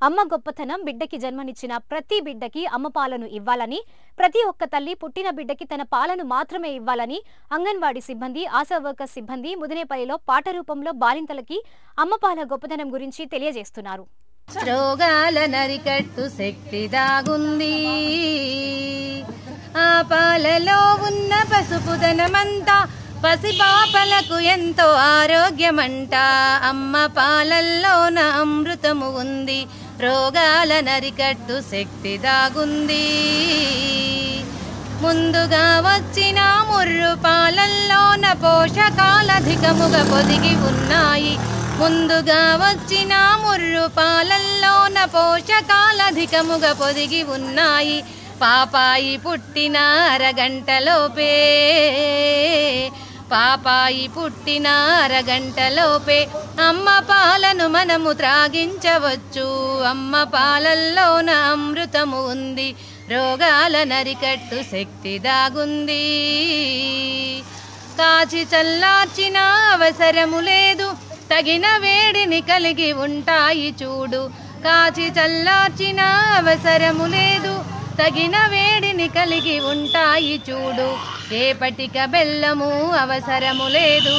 అమ్మ గొప్పతనం బిడ్డకి జన్మనిచ్చిన ప్రతి బిడ్డకి అమ్మ పాలను ఇవ్వాలని ప్రతి ఒక్క తల్లి పుట్టిన బిడ్డకి తన పాలను మాత్రమే ఇవ్వాలని అంగన్వాడీ సిబ్బంది ఆశా వర్కర్ సిబ్బంది ముదినేపల్లిలో పాట రూపంలో బాలింతలకి అమ్మ పాల గొప్పతనం గురించి తెలియజేస్తున్నారు రోగాల నరికట్టు శక్తి దాగుంది ఆ పాలలో ఉన్న పసుపుదనమంతా పసిపాపలకు ఎంతో ఆరోగ్యమంట అమ్మ పాలల్లోన అమృతము ఉంది రోగాల నరికట్టు శక్తి దాగుంది ముందుగా వచ్చిన ముర్రు పాలల్లోన పోషకాలధికముగా పొదిగి ఉన్నాయి ముందుగా వచ్చిన ముర్రు పాలల్లోన పోషకాలధికముగా పొదిగి ఉన్నాయి పాపాయి పుట్టిన అరగంటలోపే పాపాయి పుట్టిన అరగంటలోపే అమ్మ పాలను మనము త్రాగించవచ్చు అమ్మ పాలల్లోన అమృతము ఉంది రోగాల నరికట్టు శక్తి దాగుంది కాచి చల్లార్చిన అవసరము లేదు తగిన వేడిని కలిగి ఉంటాయి చూడు కాచి చల్లార్చిన అవసరము లేదు తగిన వేడిని కలిగి ఉంటాయి చూడు ఏపటిక బెల్లము అవసరము లేదు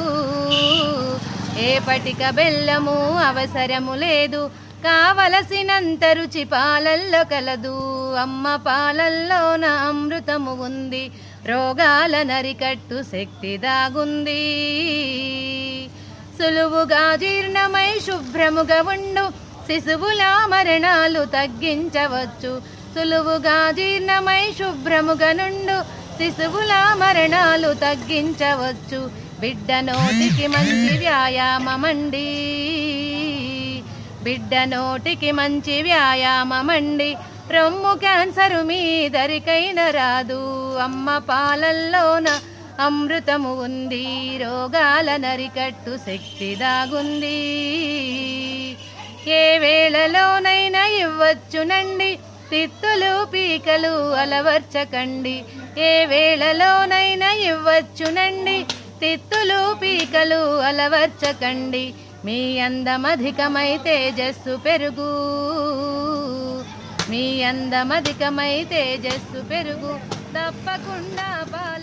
ఏపటిక బెల్లము అవసరము లేదు కావలసినంత రుచి పాలల్లో కలదు అమ్మ పాలల్లోన అమృతము ఉంది రోగాల నరికట్టు శక్తి దాగుంది సులువుగా జీర్ణమై శుభ్రముగా ఉండు శిశువుల మరణాలు తగ్గించవచ్చు సులువుగా జీర్ణమై శుభ్రముగా నుండు శిశువుల మరణాలు తగ్గించవచ్చు బిడ్డ నోటికి మంచి వ్యాయామమండి బిడ్డ నోటికి మంచి వ్యాయామమండి రొమ్ము క్యాన్సరు మీదరికైన రాదు అమ్మ పాలల్లోన అమృతము ఉంది రోగాల నరికట్టు శక్తి దాగుంది ఏ వేళలోనైనా ఇవ్వచ్చునండి తిత్తులు పీకలు అలవర్చకండి ఏ వేళలోనైనా ఇవ్వచ్చునండి తిత్తులు పీకలు అలవర్చకండి మీ అందమధికమై తేజస్సు పెరుగు మీ అందమధికమై తేజస్సు పెరుగు తప్పకుండా పాల